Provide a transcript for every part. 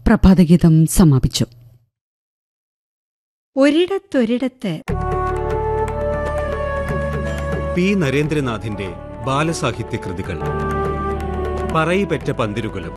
പ്രഭാതഗീതം സമാപിച്ചു ഒരിടത്തൊരിടത്ത് പി നരേന്ദ്രനാഥിന്റെ ബാലസാഹിത്യ കൃതികൾ പറയിപെറ്റ പന്തിരുകുലം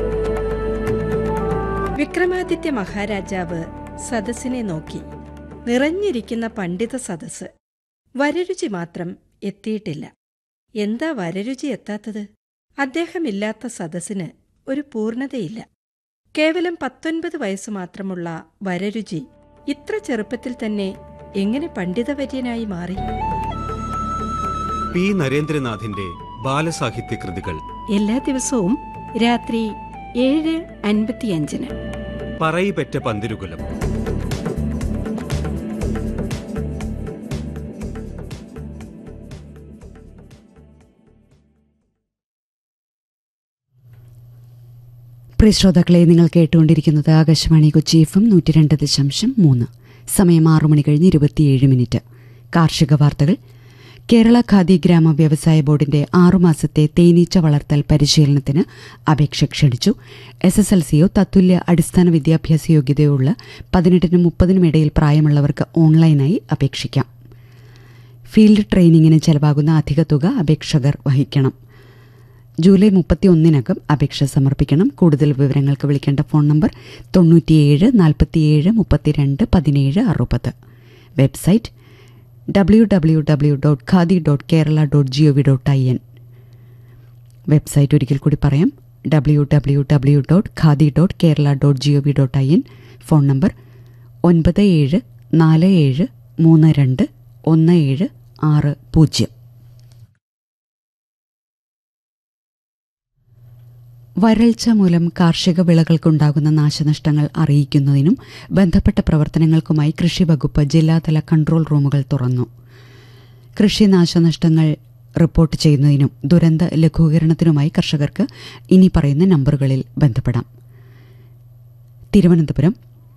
വിക്രമാദിത്യ മഹാരാജാവ് സദസ്സിനെ നോക്കി നിറഞ്ഞിരിക്കുന്ന പണ്ഡിത സദസ്സ് വരരുചി മാത്രം എത്തിയിട്ടില്ല എന്താ വരരുചി എത്താത്തത് അദ്ദേഹമില്ലാത്ത സദസ്സിന് ഒരു പൂർണ്ണതയില്ല കേവലം പത്തൊൻപത് വയസ്സ് മാത്രമുള്ള വരരുചി ഇത്ര ചെറുപ്പത്തിൽ തന്നെ എങ്ങനെ പണ്ഡിതവര്യനായി മാറി പി നരേന്ദ്രനാഥിന്റെ ബാലസാഹിത്യ കൃതികൾ എല്ലാ ദിവസവും രാത്രി ഏഴ് അൻപത്തിയഞ്ചിന് പറയിപെറ്റ പന്തിരുകുലം പ്രിയ ശ്രോതാക്കളെ നിങ്ങൾ കേട്ടുകൊണ്ടിരിക്കുന്നത് ആകാശവാണി കൊച്ചി എഫ് എം നൂറ്റി രണ്ട് ദശാംശം മൂന്ന് സമയം ആറു മണി കഴിഞ്ഞ് ഇരുപത്തിയേഴ് മിനിറ്റ് കാർഷിക വാർത്തകൾ കേരള ഖാദി ഗ്രാമ വ്യവസായ ബോർഡിന്റെ ആറുമാസത്തെ തേനീച്ച വളർത്തൽ പരിശീലനത്തിന് അപേക്ഷ ക്ഷണിച്ചു എസ് എസ് എൽ സിയോ തത്തുല്യ അടിസ്ഥാന വിദ്യാഭ്യാസ യോഗ്യതയോ ഉള്ള പതിനെട്ടിനും മുപ്പതിനും ഇടയിൽ പ്രായമുള്ളവർക്ക് ഓൺലൈനായി അപേക്ഷിക്കാം ഫീൽഡ് ട്രെയിനിങ്ങിന് ചെലവാകുന്ന അധിക തുക അപേക്ഷകർ വഹിക്കണം ജൂലൈ മുപ്പത്തിയൊന്നിനകം അപേക്ഷ സമർപ്പിക്കണം കൂടുതൽ വിവരങ്ങൾക്ക് വിളിക്കേണ്ട ഫോൺ നമ്പർ തൊണ്ണൂറ്റിയേഴ് നാൽപ്പത്തിയേഴ് മുപ്പത്തിരണ്ട് പതിനേഴ് അറുപത് website W W W dot Khadi dot Kerala dot G O V dot I N website ഒരിക്കൽ കൂടി പറയാം W W W dot Khadi dot Kerala dot G O V dot I N phone number ഒൻപത് ഏഴ് നാല് ഏഴ് മൂന്ന് രണ്ട് ഒന്ന് ഏഴ് ആറ് പൂജ്യം വരൾച്ച മൂലം കാർഷിക വിളകൾക്കുണ്ടാകുന്ന നാശനഷ്ടങ്ങൾ അറിയിക്കുന്നതിനും ബന്ധപ്പെട്ട പ്രവർത്തനങ്ങൾക്കുമായി കൃഷി വകുപ്പ് ജില്ലാതല കൺട്രോൾ റൂമുകൾ തുറന്നു കൃഷി നാശനഷ്ടങ്ങൾ റിപ്പോർട്ട് ചെയ്യുന്നതിനും ദുരന്ത ലഘൂകരണത്തിനുമായി കർഷകർക്ക് ഇനി പറയുന്ന നമ്പറുകളിൽ ബന്ധപ്പെടാം തിരുവനന്തപുരം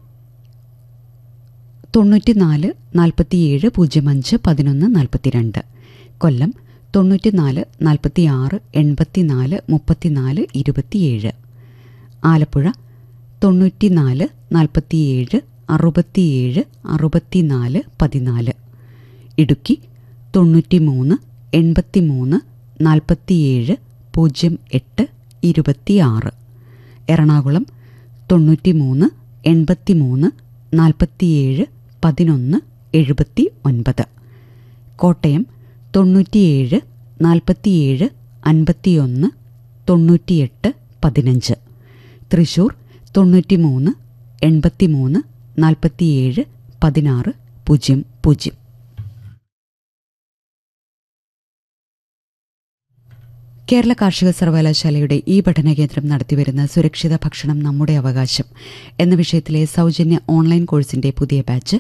തൊണ്ണൂറ്റിനാല് നാൽപ്പത്തിയേഴ് പൂജ്യം അഞ്ച് പതിനൊന്ന് നാൽപ്പത്തിരണ്ട് കൊല്ലം തൊണ്ണൂറ്റിനാല് നാൽപ്പത്തിയാറ് എൺപത്തിനാല് മുപ്പത്തിനാല് ഇരുപത്തിയേഴ് ആലപ്പുഴ തൊണ്ണൂറ്റിനാല് നാൽപ്പത്തിയേഴ് അറുപത്തിയേഴ് അറുപത്തിനാല് പതിനാല് ഇടുക്കി തൊണ്ണൂറ്റിമൂന്ന് എൺപത്തിമൂന്ന് നാൽപ്പത്തിയേഴ് പൂജ്യം എട്ട് ഇരുപത്തിയാറ് എറണാകുളം തൊണ്ണൂറ്റിമൂന്ന് എൺപത്തിമൂന്ന് നാൽപ്പത്തിയേഴ് പതിനൊന്ന് എഴുപത്തി ഒൻപത് കോട്ടയം തൊണ്ണൂറ്റിയേഴ് നാൽപ്പത്തിയേഴ് അൻപത്തിയൊന്ന് തൊണ്ണൂറ്റിയെട്ട് പതിനഞ്ച് തൃശൂർ തൊണ്ണൂറ്റിമൂന്ന് എൺപത്തിമൂന്ന് നാൽപ്പത്തിയേഴ് പതിനാറ് പൂജ്യം പൂജ്യം കേരള കാർഷിക സർവകലാശാലയുടെ ഈ പഠന കേന്ദ്രം നടത്തിവരുന്ന സുരക്ഷിത ഭക്ഷണം നമ്മുടെ അവകാശം എന്ന വിഷയത്തിലെ സൗജന്യ ഓൺലൈൻ കോഴ്സിന്റെ പുതിയ ബാച്ച്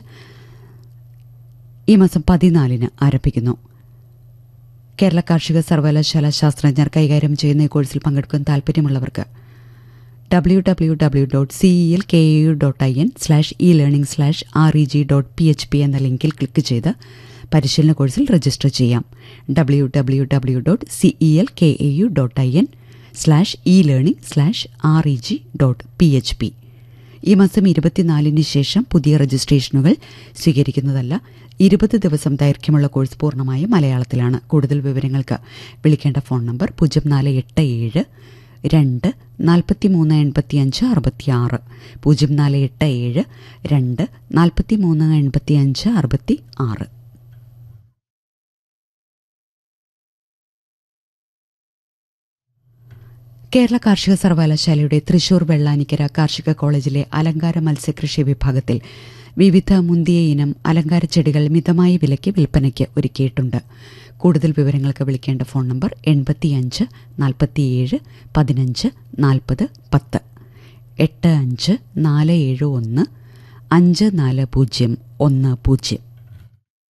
ഈ മാസം പതിനാലിന് ആരംഭിക്കുന്നു കേരള കാർഷിക സർവകലാശാല ശാസ്ത്രജ്ഞർ കൈകാര്യം ചെയ്യുന്ന ഈ കോഴ്സിൽ പങ്കെടുക്കാൻ താൽപ്പര്യമുള്ളവർക്ക് W W W dot C E L K U dot I N slash E learning slash R E G dot P H P എന്ന ലിങ്കിൽ ക്ലിക്ക് ചെയ്ത് പരിശീലന കോഴ്സിൽ രജിസ്റ്റർ ചെയ്യാം W W W dot C E L K A U dot I N slash E learning slash R E G dot P H P ഈ മാസം ഇരുപത്തിനാലിന് ശേഷം പുതിയ രജിസ്ട്രേഷനുകൾ സ്വീകരിക്കുന്നതല്ല ഇരുപത് ദിവസം ദൈർഘ്യമുള്ള കോഴ്സ് പൂർണ്ണമായും മലയാളത്തിലാണ് കൂടുതൽ വിവരങ്ങൾക്ക് വിളിക്കേണ്ട ഫോൺ നമ്പർ പൂജ്യം നാല് എട്ട് ഏഴ് രണ്ട് നാൽപ്പത്തി മൂന്ന് എൺപത്തിയഞ്ച് അറുപത്തിയാറ് പൂജ്യം നാല് എട്ട് ഏഴ് രണ്ട് നാൽപ്പത്തി മൂന്ന് എൺപത്തിയഞ്ച് അറുപത്തി ആറ് കേരള കാർഷിക സർവകലാശാലയുടെ തൃശൂർ വെള്ളാനിക്കര കാർഷിക കോളേജിലെ അലങ്കാര മത്സ്യകൃഷി വിഭാഗത്തിൽ വിവിധ മുന്തിയ ഇനം അലങ്കാര ചെടികൾ മിതമായ വിലയ്ക്ക് വിൽപ്പനയ്ക്ക് ഒരുക്കിയിട്ടുണ്ട് കൂടുതൽ വിവരങ്ങൾക്ക് വിളിക്കേണ്ട ഫോൺ നമ്പർ എൺപത്തിയഞ്ച് നാൽപ്പത്തിയേഴ് പതിനഞ്ച് നാൽപ്പത് പത്ത് എട്ട് അഞ്ച് നാല് ഏഴ് ഒന്ന് അഞ്ച് നാല് പൂജ്യം ഒന്ന് പൂജ്യം